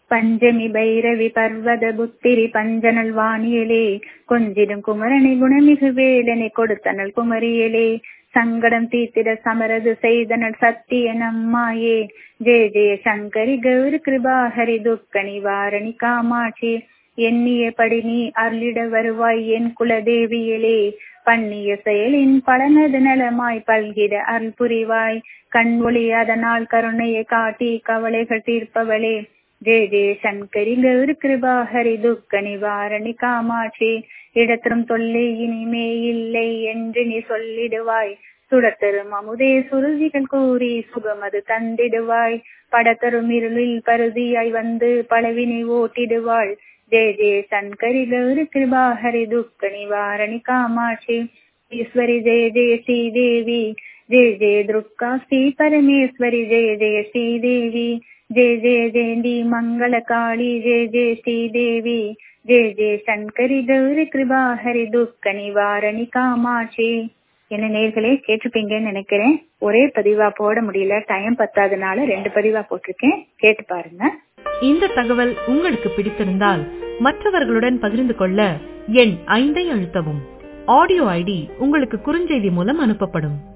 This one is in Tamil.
பஞ்சமி பைரவி பர்வத புத்திரி பஞ்சனல் வாணியலே கொஞ்சிடும் குமரனை குணமிகு வேலனை கொடுத்தனல் குமரியலே சங்கடம் தீத்திட சமரது செய்தனல் சத்திய நம்மாயே ஜெய ஜெய சங்கரி கௌரி கிருபாஹரி துக்க நிவாரணி காமாட்சி எண்ணியபடி நீ அருளிட வருவாய் என் குலதேவியலே பண்ணிய செயலின் பலனது நலமாய் பல்கிட அருள் புரிவாய் கண் ஒளி அதனால் கருணையை காட்டி கவலைகள் தீர்ப்பவளே ஜெய ஜெய சங்கரி கௌரி கிருபாஹரி துக்க நிவாரணி காமாட்சி இடத்தரும் தொல்லை இனிமே இல்லை என்று நீ சொல்லிடுவாய் சுடத்தரும் அமுதே சுருதிகள் கூறி சுகமது தந்திடுவாய் படத்தரும் இருளில் பருதியாய் வந்து பழவினை ஓட்டிடுவாள் ஜெய ஜெய சங்கரி கௌரி கிருபாஹரி துக்க நிவாரணி காமாட்சி ஈஸ்வரி ஜெய ஜெய ஸ்ரீதேவி ஜெய ஜெய துர்கா ஸ்ரீ பரமேஸ்வரி ஜெய ஜெய ஸ்ரீதேவி ஜெய ஜெய ஜெயந்தி மங்கள காளி ஜெய ஜெய ஸ்ரீதேவி ஜெய ஜெய சங்கரி கௌரி கிருபாஹரி துக்க நிவாரணி காமாட்சி என்ன நேர்களே கேட்டிருப்பீங்கன்னு நினைக்கிறேன் ஒரே பதிவா போட முடியல டைம் பத்தாதனால ரெண்டு பதிவா போட்டிருக்கேன் கேட்டு பாருங்க இந்த தகவல் உங்களுக்கு பிடித்திருந்தால் மற்றவர்களுடன் பகிர்ந்து கொள்ள எண் ஐந்தை அழுத்தவும் ஆடியோ ஐடி உங்களுக்கு குறுஞ்செய்தி மூலம் அனுப்பப்படும்